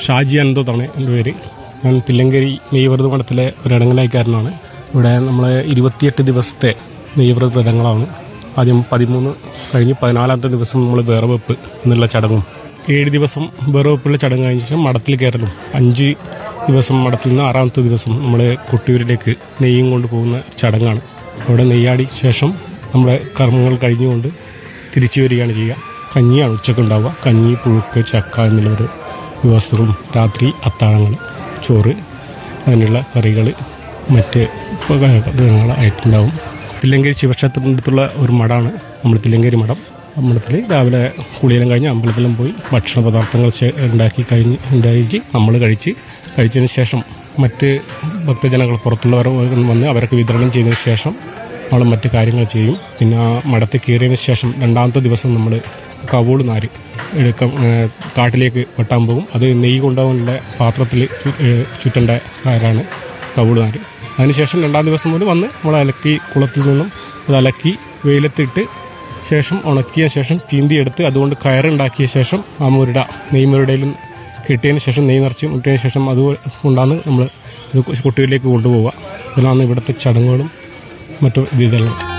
ഷാജി അനന്തത്താണ് എൻ്റെ പേര് ഞാൻ തില്ലങ്കരി നെയ്വ്രത മഠത്തിലെ ഒരു ഇടങ്ങലായിക്കാരനാണ് ഇവിടെ നമ്മൾ ഇരുപത്തിയെട്ട് ദിവസത്തെ നെയ്വ്രത വ്രതങ്ങളാണ് ആദ്യം പതിമൂന്ന് കഴിഞ്ഞ് പതിനാലാമത്തെ ദിവസം നമ്മൾ വേറവെപ്പ് എന്നുള്ള ചടങ്ങും ഏഴ് ദിവസം വേറവെപ്പുള്ള ചടങ്ങ് കഴിഞ്ഞ ശേഷം മഠത്തിൽ കയറലും അഞ്ച് ദിവസം മഠത്തിൽ നിന്ന് ആറാമത്തെ ദിവസം നമ്മൾ കൊട്ടിയൂരിലേക്ക് നെയ്യും കൊണ്ട് പോകുന്ന ചടങ്ങാണ് അവിടെ നെയ്യാടി ശേഷം നമ്മുടെ കർമ്മങ്ങൾ കഴിഞ്ഞുകൊണ്ട് തിരിച്ചു വരികയാണ് ചെയ്യുക കഞ്ഞിയാണ് ഉച്ചക്ക് ഉണ്ടാവുക കഞ്ഞി പുഴുക്ക് ചക്ക എന്നിവർ ദിവസവും രാത്രി അത്താഴങ്ങൾ ചോറ് അതിനുള്ള കറികൾ മറ്റ് ആയിട്ടുണ്ടാവും തില്ലങ്കേരി ശിവക്ഷേത്രത്തിൻ്റെ അടുത്തുള്ള ഒരു മഠമാണ് നമ്മൾ തില്ലങ്കേരി മഠം അമ്പലത്തിൽ രാവിലെ കുളിയെല്ലാം കഴിഞ്ഞ് അമ്പലത്തിലും പോയി ഭക്ഷണ പദാർത്ഥങ്ങൾ ശേ- ഉണ്ടാക്കി കഴിഞ്ഞ് ഉണ്ടാക്കി നമ്മൾ കഴിച്ച് കഴിച്ചതിന് ശേഷം മറ്റ് ഭക്തജനങ്ങൾ പുറത്തുള്ളവർ വന്ന് അവർക്ക് വിതരണം ചെയ്തതിന് ശേഷം നമ്മൾ മറ്റു കാര്യങ്ങൾ ചെയ്യും പിന്നെ ആ മഠത്തിൽ കയറിയതിന് ശേഷം രണ്ടാമത്തെ ദിവസം നമ്മൾ കവോള് നാര് എടുക്ക ഏഹ് കാട്ടിലേക്ക് വെട്ടാൻ പോകും അത് നെയ്യ് കൊണ്ടുപോകാനുള്ള പാത്രത്തിൽ ചു- ഏഹ് ചുറ്റേണ്ട കാര്യമാണ് കവോള് നാര് അതിനുശേഷം രണ്ടാം ദിവസം മുതൽ വന്ന് നമ്മൾ അലക്കി കുളത്തിൽ നിന്നും അത് അലക്കി വെയിലത്തിട്ട് ശേഷം ഉണക്കിയ ശേഷം ചീന്തിയെടുത്ത് അതുകൊണ്ട് കയറുണ്ടാക്കിയ ശേഷം ആ മുരുട നെയ് മുരുടയിൽ കിട്ടിയതിന് ശേഷം നെയ്യ് നിറച്ച് മുട്ടിയതിന് ശേഷം അത് കൊണ്ടാണ് നമ്മൾ ഇത് കുട്ടിയിലേക്ക് കൊണ്ടുപോവുക ഇതിലാണ് ഇവിടുത്തെ ചടങ്ങുകളും മറ്റു ഇതെല്ലാം